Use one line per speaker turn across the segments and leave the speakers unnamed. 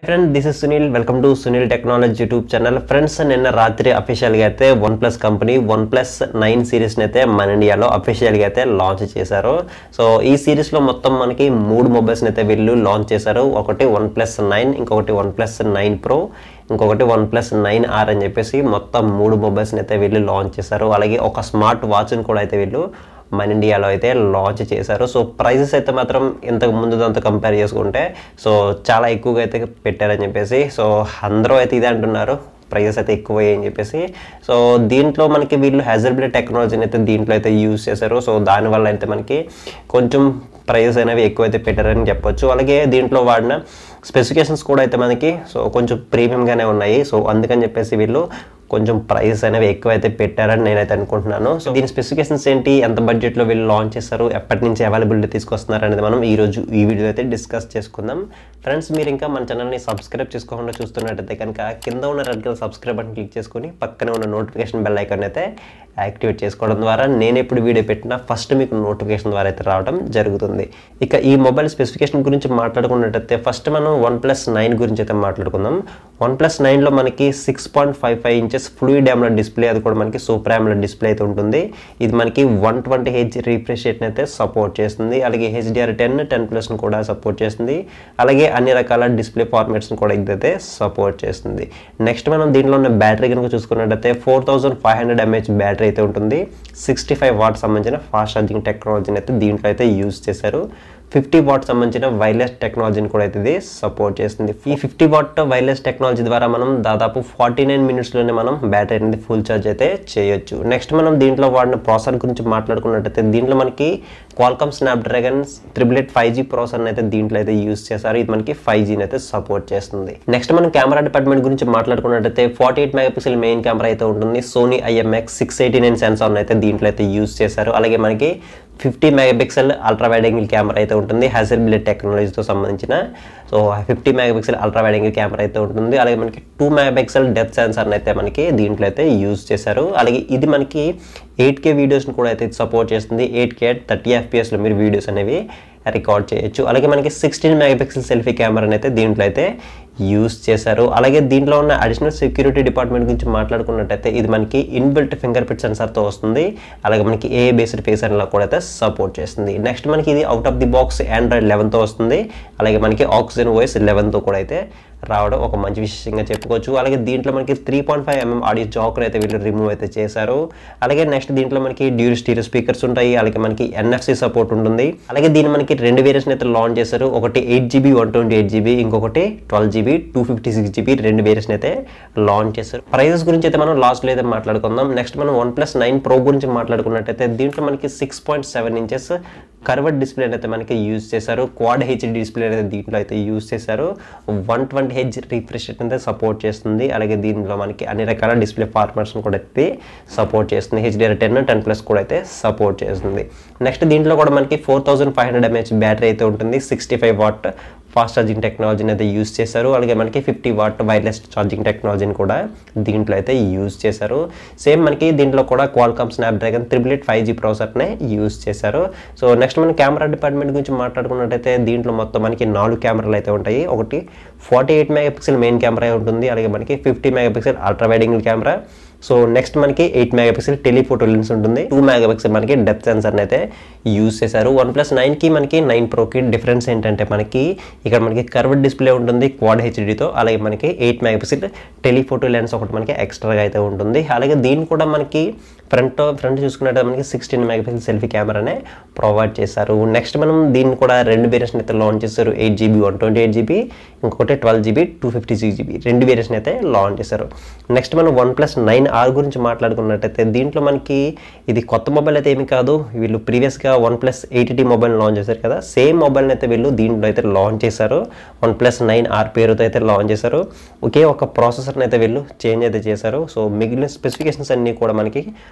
friend this is Sunil welcome to Sunil technology YouTube channel friends నిన్న రాత్రి అఫీషియల్గా అయితే one plus company one plus nine సిరీస్ని అయితే మన ఇండియాలో అఫీషియల్గా అయితే లాంచ్ చేశారు సో ఈ సిరీస్లో మొత్తం మనకి మూడు మొబైల్స్ని అయితే వీళ్ళు లాంచ్ చేశారు ఒకటి వన్ ప్లస్ నైన్ ఇంకొకటి వన్ ప్లస్ నైన్ ప్రో ఇంకొకటి వన్ ప్లస్ నైన్ ఆర్ అని చెప్పేసి మొత్తం మూడు మొబైల్స్ని అయితే వీళ్ళు లాంచ్ చేశారు అలాగే ఒక స్మార్ట్ వాచ్ని కూడా అయితే వీళ్ళు మన ఇండియాలో అయితే లాంచ్ చేశారు సో ప్రైజెస్ అయితే మాత్రం ఇంతకు ముందు దాంతో కంపేర్ చేసుకుంటే సో చాలా ఎక్కువగా అయితే పెట్టారని చెప్పేసి సో అందరూ అయితే ఇదే అంటున్నారు ప్రైజెస్ అయితే ఎక్కువ అని చెప్పేసి సో దీంట్లో మనకి వీళ్ళు హ్యాజర్బిల్ టెక్నాలజీని అయితే దీంట్లో అయితే యూజ్ చేశారు సో దానివల్ల అయితే మనకి కొంచెం ప్రైజెస్ అనేవి ఎక్కువ అయితే పెట్టారని చెప్పొచ్చు అలాగే దీంట్లో వాడిన స్పెసిఫికేషన్స్ కూడా అయితే మనకి సో కొంచెం ప్రీమియంగానే ఉన్నాయి సో అందుకని చెప్పేసి వీళ్ళు కొంచెం ప్రైస్ అనేవి ఎక్కువ అయితే పెట్టారని నేనైతే అనుకుంటున్నాను సో దీని స్పెసిఫికేషన్స్ ఏంటి ఎంత బడ్జెట్లో వీళ్ళు లాంచ్ చేస్తారు ఎప్పటి నుంచి అవైలబిలిటీ తీసుకొస్తున్నారు అనేది మనం ఈ రోజు ఈ వీడియో అయితే డిస్కస్ చేసుకుందాం ఫ్రెండ్స్ మీరు ఇంకా మన ఛానల్ని సబ్స్క్రైబ్ చేసుకోకుండా చూస్తున్నట్టయితే కనుక కింద ఉన్న red colour subscribe button click చేసుకొని పక్కనే ఉన్న నోటిఫికేషన్ బెల్ ఐకాన్ అయితే యాక్టివేట్ చేసుకోవడం ద్వారా నేను ఎప్పుడు వీడియో పెట్టినా ఫస్ట్ మీకు నోటిఫికేషన్ ద్వారా అయితే రావడం జరుగుతుంది ఇక ఈ మొబైల్ స్పెసిఫికేషన్ గురించి మాట్లాడుకున్నట్టయితే ఫస్ట్ మనం వన్ ప్లస్ నైన్ గురించి అయితే మాట్లాడుకుందాం వన్ ప్లస్ నైన్లో మనకి six point five five inches fluid డ్యామ్ల డిస్ప్లే అది కూడా మనకి సూపర్ యామ్ల డిస్ప్లే అయితే ఉంటుంది ఇది మనకి వన్ ట్వంటీ హెచ్ రీఫ్రెష్ రేట్ని అయితే సపోర్ట్ చేస్తుంది అలాగే హెచ్డిఆర్ టెన్ టెన్ ప్లస్ని కూడా సపోర్ట్ చేస్తుంది అలాగే అన్ని రకాల డిస్ప్లే ఫార్మాట్స్ని కూడా ఇదైతే సపోర్ట్ చేస్తుంది నెక్స్ట్ మనం దీంట్లో ఉన్న బ్యాటరీ కనుక చూసుకున్నట్టయితే four thousand five hundred MH battery అయితే ఉంటుంది సిక్స్టీ ఫైవ్ వాట్ సంబంధించిన ఫాస్ట్ ఛార్జింగ్ టెక్నాలజీని అయితే దీంట్లో అయితే యూజ్ చేశారు ఫిఫ్టీ వాట్ సంబంధించిన వైర్లెస్ టెక్నాలజీని కూడా అయితే ఇది సపోర్ట్ చేస్తుంది ఈ ఫిఫ్టీ వాట్ వైర్లెస్ టెక్నాలజీ ద్వారా మనం దాదాపు ఫార్టీ నైన్ మినిట్స్లోనే మనం బ్యాటరీ అనేది ఫుల్ ఛార్జ్ అయితే చేయొచ్చు నెక్స్ట్ మనం దీంట్లో వాడిన ప్రాసెసర్ గురించి మాట్లాడుకున్నట్టయితే దీంట్లో మనకి Qualcomm Snapdragon triple eight five G processor అయితే దీంట్లో అయితే యూస్ చేశారు ఇది మనకి ఫైవ్ జీని అయితే సపోర్ట్ చేస్తుంది నెక్స్ట్ మనం కెమెరా డిపార్ట్మెంట్ గురించి మాట్లాడుకున్నట్టయితే forty eight megapixel main camera అయితే ఉంటుంది Sony IMX six eighty nine sensor అయితే దీంట్లో అయితే యూస్ చేశారు అలాగే మనకి fifty megapixel ultra wide angle camera అయితే ఉంటుంది హ్యాజర్ బిలెట్ టెక్నాలజీతో సంబంధించిన so fifty megapixel ultra wide angle camera అయితే ఉంటుంది అలాగే మనకి టూ మెగాపిక్సెల్ డెప్త్ సెన్సార్ అయితే మనకి దీంట్లో అయితే యూజ్ చేశారు అలాగే ఇది మనకి ఎయిట్ కే వీడియోస్ని కూడా అయితే సపోర్ట్ చేస్తుంది ఎయిట్ కే థర్టీ ఎఫ్పిఎస్లో మీరు వీడియోస్ అనేవి రికార్డ్ చేయొచ్చు అలాగే మనకి సిక్స్టీన్ మెగాపిక్సెల్ సెల్ఫీ కెమెరాని అయితే దీంట్లో అయితే యూస్ చేశారు అలాగే దీంట్లో ఉన్న అడిషనల్ సెక్యూరిటీ డిపార్ట్మెంట్ గురించి మాట్లాడుకున్నట్టయితే ఇది మనకి ఇన్బిల్ట్ ఫింగర్ ప్రింట్ సెన్సార్తో వస్తుంది అలాగే మనకి ఏ బేస్డ్ ఫేస్ అన్లా కూడా అయితే సపోర్ట్ చేస్తుంది నెక్స్ట్ మనకి ఇది out of the box Android లెవెన్తో వస్తుంది అలాగే మనకి ఆక్సిజన్ వాయిస్ లెవెన్తో కూడా అయితే రావడం ఒక మంచి విషయంగా చెప్పుకోవచ్చు అలాగే దీంట్లో మనకి three point five MM audio జాకర్ అయితే వీళ్ళు రిమూవ్ అయితే చేశారు అలాగే నెక్స్ట్ దీంట్లో మనకి డ్యూర్ స్టీరియో స్పీకర్స్ ఉంటాయి అలాగే మనకి ఎన్ఎఫ్సి సపోర్ట్ ఉంటుంది అలాగే దీన్ని మనకి రెండు వేరియేషన్ అయితే లాంచ్ చేశారు ఒకటి eight GB one twenty eight GB ఇంకొకటి twelve GB two fifty six GB రెండు వేరియేషన్ అయితే లాంచ్ చేశారు ప్రైజెస్ గురించి అయితే మనం లాస్ట్లో అయితే మాట్లాడుకుందాం నెక్స్ట్ మనం వన్ ప్లస్ నైన్ ప్రో గురించి మాట్లాడుకున్నట్టయితే దీంట్లో మనకి six point seven inches curved display అయితే మనకి యూజ్ చేశారు క్వాడ్ హెచ్ డిస్ప్లే అయితే దీంట్లో అయితే యూజ్ చేశారు వన్ ట్వంటీ హెచ్ రిఫ్రెష్ అయితే సపోర్ట్ చేస్తుంది అలాగే దీంట్లో మనకి అన్ని రకాల డిస్ప్లే ఫార్మాట్స్ కూడా అయితే సపోర్ట్ చేస్తుంది హెచ్డిఆర్ టెన్ టెన్ ప్లస్ కూడా అయితే సపోర్ట్ చేస్తుంది నెక్స్ట్ దీంట్లో కూడా మనకి four thousand five hundred MH battery అయితే ఉంటుంది sixty five watt fast charging టెక్నాలజీని అయితే యూజ్ చేశారు అలాగే మనకి ఫిఫ్టీ వాట్ వైర్లెస్ ఛార్జింగ్ టెక్నాలజీని కూడా దీంట్లో అయితే యూజ్ చేశారు సేమ్ మనకి దీంట్లో కూడా Qualcomm Snapdragon triple eight five G ప్రాసెసర్నే యూజ్ చేశారు సో నెక్స్ట్ మనం కెమెరా డిపార్ట్మెంట్ గురించి మాట్లాడుకున్నట్టయితే దీంట్లో మొత్తం మనకి నాలుగు కెమెరాలు అయితే ఉంటాయి ఒకటి forty eight megapixel main camera ఉంటుంది అలాగే మనకి fifty megapixel ultra wide angle camera so next మనకి ఎయిట్ మెగాపిక్సెల్ టెలిఫోటో లెన్స్ ఉంటుంది టూ మెగాపిక్సెల్ మనకి డెప్త్ సెన్సర్ అయితే యూజ్ చేశారు వన్ ప్లస్ నైన్కి మనకి నైన్ ప్రోకి డిఫరెన్స్ ఏంటంటే మనకి ఇక్కడ మనకి కర్వ్డ్ డిస్ప్లే ఉంటుంది క్వాడ్ హెచ్డితో అలాగే మనకి ఎయిట్ మెగాపిక్సెల్ టెలిఫోటో లెన్స్ ఒకటి మనకి ఎక్స్ట్రాగా అయితే ఉంటుంది అలాగే దీన్ని కూడా మనకి ఫ్రంట్ ఫ్రంట్ చూసుకున్నట్టు మనకి సిక్స్టీన్ మెగాపిక్సెల్ సెల్ఫీ కెమెరానే ప్రొవైడ్ చేశారు నెక్స్ట్ మనం దీన్ని కూడా రెండు వేరియేషన్ అయితే లాంచ్ చేశారు eight GB one twenty eight GB ఇంకొకటి twelve GB two fifty six GB రెండు వేరియేషన్ అయితే లాంచ్ చేశారు నెక్స్ట్ మనం వన్ ప్లస్ నైన్ ఆర్ గురించి మాట్లాడుకున్నట్టయితే దీంట్లో మనకి ఇది కొత్త మొబైల్ అయితే ఏమి కాదు వీళ్ళు ప్రీవియస్గా OnePlus eighty mobile launch చేశారు కదా సేమ్ మొబైల్ని అయితే వీళ్ళు దీంట్లో అయితే లాంచ్ చేశారు వన్ ప్లస్ నైన్ ఆర్ పేరుతో అయితే లాంచ్ చేశారు ఒకే ఒక ప్రాసెసర్ని అయితే వీళ్ళు చేంజ్ అయితే చేశారు సో మిగిలిన స్పెసిఫికేషన్స్ అన్నీ కూడా మనకి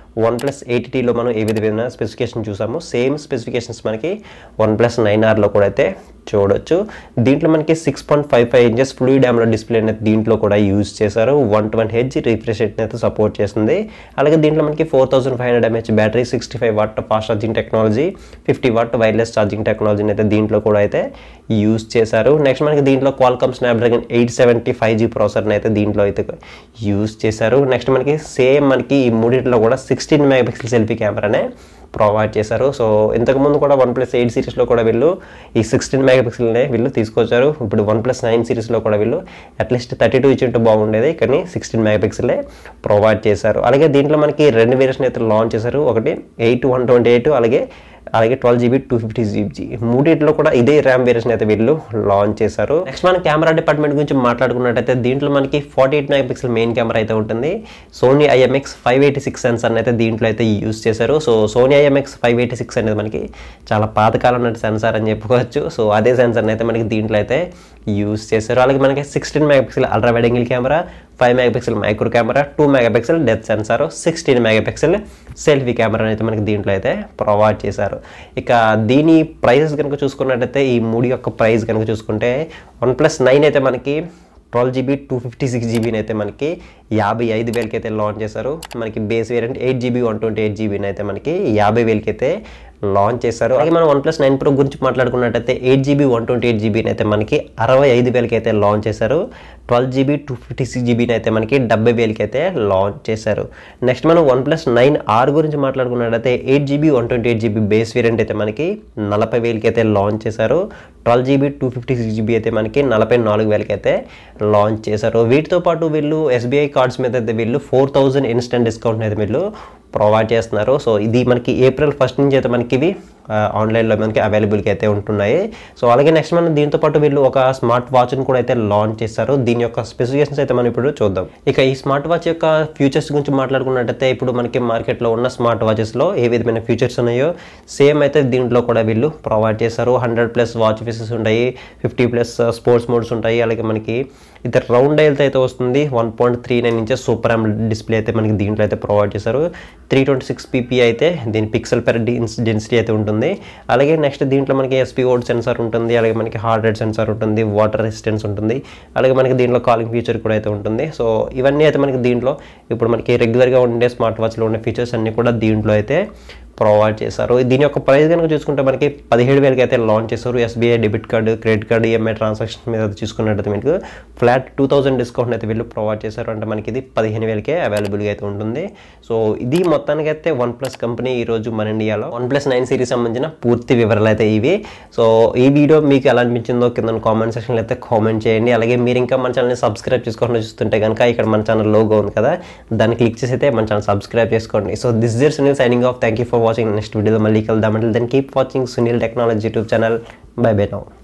వన్ ప్లస్ ఎయిటీలో మనం ఏ విధమైన స్పెసిఫికేషన్ చూసామో సేమ్ స్పెసిఫికేషన్స్ మనకి వన్ ప్లస్ నైన్ ఆర్లో కూడా అయితే చూడొచ్చు దీంట్లో మనకి six point five five inches fluid డ్యామ్లో డిస్ప్లే అనేది దీంట్లో కూడా యూజ్ చేశారు వన్ ట్వంటీ హెచ్ రిఫ్రెష్ రేట్ని అయితే సపోర్ట్ చేస్తుంది అలాగే దీంట్లో మనకి four thousand five hundred MH battery sixty five watt fast charging technology fifty watt wireless charging టెక్నాలజీని అయితే దీంట్లో కూడా అయితే యూజ్ చేశారు నెక్స్ట్ మనకి దీంట్లో Qualcomm Snapdragon eight seventy five G ప్రాసెసర్ని అయితే దీంట్లో అయితే యూజ్ చేశారు నెక్స్ట్ మనకి సేమ్ మనకి ఈ మూడింటిలో కూడా సిక్స్టీన్ మెగా పిక్సెల్ సెల్ఫీ కెమెరానే ప్రొవైడ్ చేశారు సో ఇంతకుముందు కూడా వన్ ప్లస్ ఎయిట్ సిరీస్లో కూడా వీళ్ళు ఈ సిక్స్టీన్ మెగా పిక్సెల్నే వీళ్ళు తీసుకొచ్చారు ఇప్పుడు వన్ ప్లస్ నైన్ సిరీస్లో కూడా వీళ్ళు అట్లీస్ట్ థర్టీ టూ ఇచ్చింటే బాగుండేది కానీ సిక్స్టీన్ మెగా పిక్సెలే ప్రొవైడ్ చేశారు అలాగే దీంట్లో మనకి రెండు వేరియేషన్ అయితే లాంచ్ చేశారు ఒకటి ఎయిట్ వన్ ట్వంటీ ఎయిట్ అలాగే అలాగే twelve GB two fifty GB మూడింటిలో కూడా ఇదే ర్యామ్ వేరియేషన్ అయితే వీళ్ళు లాంచ్ చేశారు నెక్స్ట్ మన కెమెరా డిపార్ట్మెంట్ గురించి మాట్లాడుకున్నట్టయితే దీంట్లో మనకి forty eight megapixel main camera అయితే ఉంటుంది Sony IMX five eighty six sensor అయితే దీంట్లో అయితే యూస్ చేశారు so Sony IMX five eighty six అనేది మనకి చాలా పాతకాలం నాటి సెన్సార్ అని చెప్పుకోవచ్చు సో అదే సెన్సర్ని అయితే మనకి దీంట్లో అయితే యూస్ చేశారు అలాగే మనకి sixteen megapixel ultra wide angle camera five megapixel micro camera two megapixel డెత్ sensor sixteen megapixel selfie camera అయితే మనకి దీంట్లో అయితే ప్రొవైడ్ చేశారు ఇక దీని ప్రైజెస్ కనుక చూసుకున్నట్టయితే ఈ మూడు యొక్క ప్రైస్ కనుక చూసుకుంటే వన్ ప్లస్ నైన్ అయితే మనకి twelve GB two fifty six జీబీని అయితే మనకి యాభై ఐదు వేలకి అయితే లాంచ్ చేశారు మనకి base variant eight GB one twenty eight జీబీని అయితే మనకి యాభై వేలకి అయితే లాంచ్ చేశారు అలాగే మనం వన్ ప్లస్ నైన్ ప్రో గురించి మాట్లాడుకున్నట్టయితే eight GB one twenty eight జీబీని అయితే మనకి అరవై ఐదు వేలకి అయితే లాంచ్ చేశారు twelve GB two fifty six జీబీని అయితే మనకి డెబ్బై వేలకి అయితే లాంచ్ చేశారు నెక్స్ట్ మనం వన్ ప్లస్ నైన్ ఆర్ గురించి మాట్లాడుకున్నట్టయితే eight GB one twenty eight GB base variant అయితే మనకి నలభై వేలకి అయితే లాంచ్ చేశారు twelve GB two fifty six GB అయితే మనకి నలభై నాలుగు వేలకి అయితే లాంచ్ చేశారు వీటితో పాటు వీళ్ళు ఎస్బీఐ కార్డ్స్ మీద అయితే వీళ్ళు ఫోర్ థౌజండ్ ఇన్స్టెంట్ డిస్కౌంట్ అయితే వీళ్ళు ప్రొవైడ్ చేస్తున్నారు సో ఇది మనకి ఏప్రిల్ ఫస్ట్ నుంచి అయితే మనకి ఇవి ఆన్లైన్లో మనకి అవైలబుల్గా అయితే ఉంటున్నాయి సో అలాగే నెక్స్ట్ మనం దీంతో పాటు వీళ్ళు ఒక స్మార్ట్ వాచ్ని కూడా అయితే లాంచ్ చేశారు దీని యొక్క స్పెసిఫికేషన్స్ అయితే మనం ఇప్పుడు చూద్దాం ఇక ఈ స్మార్ట్ వాచ్ యొక్క ఫ్యూచర్స్ గురించి మాట్లాడుకున్నట్టయితే ఇప్పుడు మనకి మార్కెట్లో ఉన్న స్మార్ట్ వాచెస్లో ఏ విధమైన ఫ్యూచర్స్ ఉన్నాయో సేమ్ అయితే దీంట్లో కూడా వీళ్ళు ప్రొవైడ్ చేశారు హండ్రెడ్ ప్లస్ వాచ్ ఫేసెస్ ఉంటాయి ఫిఫ్టీ ప్లస్ స్పోర్ట్స్ మోడ్స్ ఉంటాయి అలాగే మనకి ఇది రౌండ్ డైల్తో అయితే వస్తుంది one point three nine inches super ఆమ్ డిస్ప్లే అయితే మనకి దీంట్లో అయితే ప్రొవైడ్ చేశారు త్రీ ట్వంటీ సిక్స్ పీపీ అయితే దీని పిక్సెల్ పెర్ డెన్సిటీ అయితే ఉంటుంది అలాగే నెక్స్ట్ దీంట్లో మనకి ఎస్పీ ఓడ్ సెన్సార్ ఉంటుంది అలాగే మనకి హార్ట్ రేట్ సెన్సార్ ఉంటుంది వాటర్ రెసిస్టెన్స్ ఉంటుంది అలాగే మనకి దీంట్లో కాలింగ్ ఫీచర్ కూడా అయితే ఉంటుంది సో ఇవన్నీ అయితే మనకి దీంట్లో ఇప్పుడు మనకి రెగ్యులర్గా ఉండే స్మార్ట్ వాచ్లో ఉండే ఫీచర్స్ అన్నీ కూడా దీంట్లో అయితే ప్రొవైడ్ చేశారు దీని యొక్క ప్రైస్ కనుక చూసుకుంటే మనకి పదిహేడు వేలకి అయితే లాంచ్ చేశారు SBI debit card credit card EMI transaction మీద చూసుకున్నట్టయితే మీకు ఫ్లాట్ టూ థౌసండ్ డిస్కౌంట్ అయితే వీళ్ళు ప్రొవైడ్ చేశారు అంటే మనకి ఇది పదిహేను వేలకే అవైలబుల్గా అయితే ఉంటుంది సో ఇది మొత్తానికి అయితే వన్ ప్లస్ కంపెనీ ఈరోజు మన ఇండియాలో వన్ ప్లస్ నైన్ సిరీస్ సంబంధించిన పూర్తి వివరాలు అయితే ఇవి సో ఈ వీడియో మీకు ఎలా అనిపించిందో కింద కామెంట్ సెక్షన్లో అయితే కామెంట్ చేయండి అలాగే మీరు ఇంకా మన ఛానల్ని సబ్స్క్రైబ్ చేసుకోకుండా చూస్తుంటే కనుక ఇక్కడ మన ఛానల్ లోగో ఉంది కదా దాన్ని క్లిక్ చేసి అయితే మన ఛానల్ సబ్స్క్రైబ్ చేసుకోండి so this year Sunil signing off thank you for watching next వీడియోలో మళ్ళీ కలుద్దాం అంటే then keep watching Sunil technology YouTube channel bye bye now